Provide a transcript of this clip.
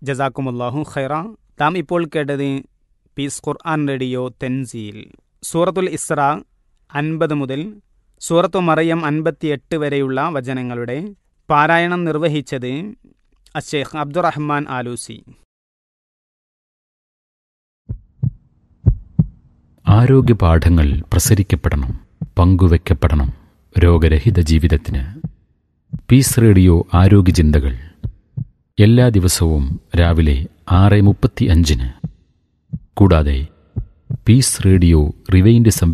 ജസാക്കുമുല്ലാഹു ഖൈറ താം ഇപ്പോൾ കേട്ടത് പീസ് ഖുർആൻ റേഡിയോ തെൻസീൽ സൂറത്തുൽ ഇസ്ര അൻപത് മുതൽ സൂറത്തു മറിയം അൻപത്തിയെട്ട് വരെയുള്ള വചനങ്ങളുടെ പാരായണം നിർവഹിച്ചത് അഷേഖ് അബ്ദുറഹ്മാൻ ആലൂസി ആരോഗ്യ പാഠങ്ങൾ പ്രസരിക്കപ്പെടണം പങ്കുവെക്കപ്പെടണം രോഗരഹിത ജീവിതത്തിന് പീസ് റേഡിയോ ആരോഗ്യ ചിന്തകൾ എല്ലാ ദിവസവും രാവിലെ ആറ് മുപ്പത്തി അഞ്ചിന് കൂടാതെ പീസ് റേഡിയോ റിവൈൻഡ് സംവിധാനം